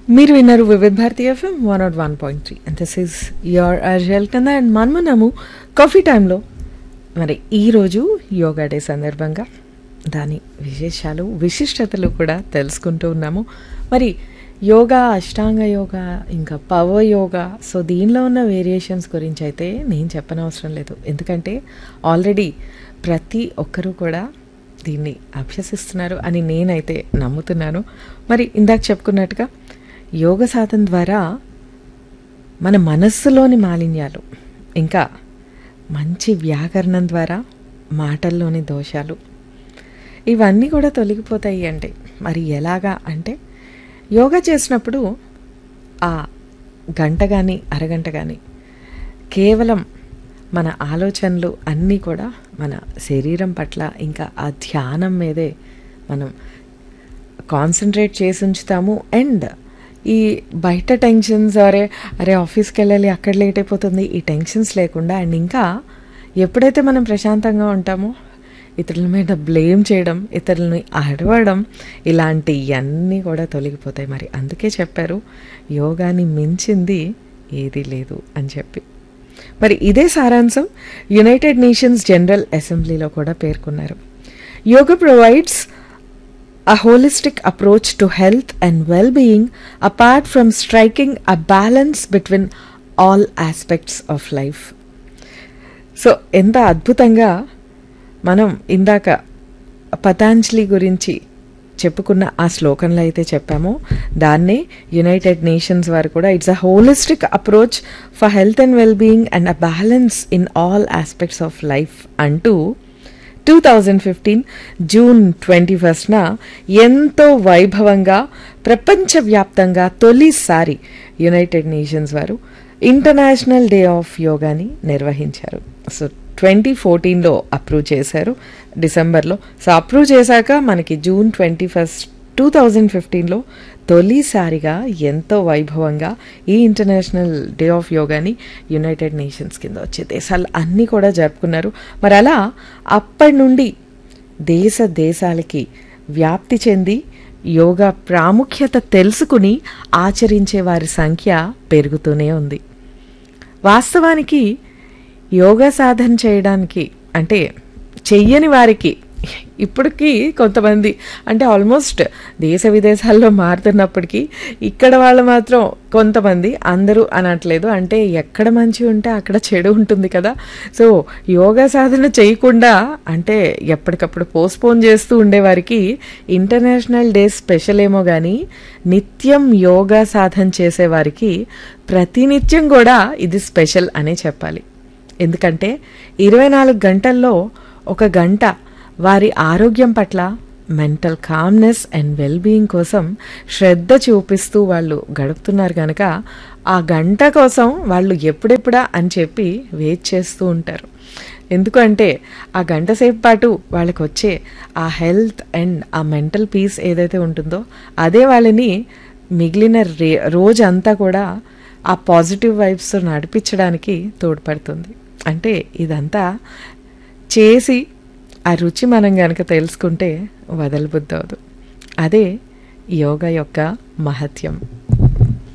మీరు విన్నారు Vividh Bharati FM one nought one point three and this is your అర్జల్ కింద అండ్ మనమున్నాము కాఫీ టైంలో మరి ఈరోజు యోగా డే సందర్భంగా దాని విశేషాలు విశిష్టతలు కూడా తెలుసుకుంటూ ఉన్నాము మరి యోగా అష్టాంగ యోగా ఇంకా పవర్ యోగా సో దీనిలో ఉన్న వేరియేషన్స్ గురించి అయితే నేను చెప్పనవసరం లేదు ఎందుకంటే ఆల్రెడీ ప్రతి ఒక్కరూ కూడా దీన్ని అభ్యసిస్తున్నారు అని నేనైతే నమ్ముతున్నాను మరి ఇందాక చెప్పుకున్నట్టుగా యోగ సాధన ద్వారా మన మనస్సులోని మాలిన్యాలు ఇంకా మంచి వ్యాకరణం ద్వారా మాటల్లోని దోషాలు ఇవన్నీ కూడా తొలగిపోతాయి అంటే మరి ఎలాగా అంటే యోగా చేసినప్పుడు ఆ గంట కానీ అరగంట కానీ కేవలం మన ఆలోచనలు అన్నీ కూడా మన శరీరం పట్ల ఇంకా ఆ ధ్యానం మీదే మనం కాన్సన్ట్రేట్ చేసి ఉంచుతాము అండ్ ఈ బయట టెన్షన్స్ అరే అరే ఆఫీస్కి వెళ్ళాలి అక్కడ లేట్ అయిపోతుంది ఈ టెన్షన్స్ లేకుండా అండ్ ఇంకా ఎప్పుడైతే మనం ప్రశాంతంగా ఉంటామో ఇతరుల మీద బ్లేమ్ చేయడం ఇతరులని అడవడం ఇలాంటివన్నీ కూడా తొలగిపోతాయి మరి అందుకే చెప్పారు యోగాని మించింది ఏదీ లేదు అని చెప్పి మరి ఇదే సారాంశం యునైటెడ్ నేషన్స్ జనరల్ అసెంబ్లీలో కూడా పేర్కొన్నారు yoga provides a holistic approach to health and well being apart from striking a balance between all aspects of life. So ఎంత అద్భుతంగా మనం ఇందాక పతాంజలి గురించి చెప్పుకున్న ఆ శ్లోకంలో అయితే చెప్పామో దాన్నే యునైటెడ్ నేషన్స్ వారు కూడా it's a holistic approach for health and well being and a balance in all aspects of life అంటూ two thousand fifteen June twenty ఫస్ట్న ఎంతో వైభవంగా ప్రపంచవ్యాప్తంగా తొలిసారి యునైటెడ్ నేషన్స్ వారు ఇంటర్నేషనల్ డే ఆఫ్ యోగాని నిర్వహించారు సో ట్వంటీ ఫోర్టీన్లో అప్రూవ్ చేశారు డిసెంబర్లో సో అప్రూవ్ చేశాక మనకి June twenty first two thousand ఫిఫ్టీన్లో తొలిసారిగా ఎంతో వైభవంగా ఈ ఇంటర్నేషనల్ డే ఆఫ్ యోగాని యునైటెడ్ నేషన్స్ కింద వచ్చే దేశాలు అన్నీ కూడా జరుపుకున్నారు మరి అలా అప్పటి నుండి దేశ దేశాలకి వ్యాప్తి చెంది యోగా ప్రాముఖ్యత తెలుసుకుని ఆచరించే వారి సంఖ్య పెరుగుతూనే ఉంది వాస్తవానికి యోగా సాధన చేయడానికి అంటే చెయ్యని వారికి ఇప్పటికీ కొంతమంది అంటే ఆల్మోస్ట్ దేశ విదేశాల్లో మారుతున్నప్పటికీ ఇక్కడ వాళ్ళు మాత్రం కొంతమంది అందరూ అనట్లేదు అంటే ఎక్కడ మంచి ఉంటే అక్కడ చెడు ఉంటుంది కదా సో యోగా సాధన చేయకుండా అంటే ఎప్పటికప్పుడు పోస్ట్పోన్ చేస్తూ ఉండేవారికి ఇంటర్నేషనల్ డే స్పెషల్ ఏమో కానీ నిత్యం యోగా సాధన చేసేవారికి ప్రతినిత్యం కూడా ఇది స్పెషల్ అనే చెప్పాలి ఎందుకంటే ఇరవై నాలుగు గంటల్లో ఒక గంట వారి ఆరోగ్యం పట్ల mental calmness and well being కోసం శ్రద్ధ చూపిస్తూ వాళ్ళు గడుపుతున్నారు కనుక ఆ గంట కోసం వాళ్ళు ఎప్పుడెప్పుడా అని చెప్పి వెయిట్ చేస్తూ ఉంటారు ఎందుకంటే ఆ గంట సేపు పాటు వాళ్ళకి వచ్చే ఆ హెల్త్ అండ్ ఆ మెంటల్ పీస్ ఏదైతే ఉంటుందో అదే వాళ్ళని మిగిలిన రే రోజంతా కూడా ఆ పాజిటివ్ వైబ్స్తో నడిపించడానికి తోడ్పడుతుంది అంటే ఇదంతా చేసి ఆ రుచి మనం గనక తెలుసుకుంటే వదలబుద్ధి అవదు అదే యోగా యొక్క మహత్యం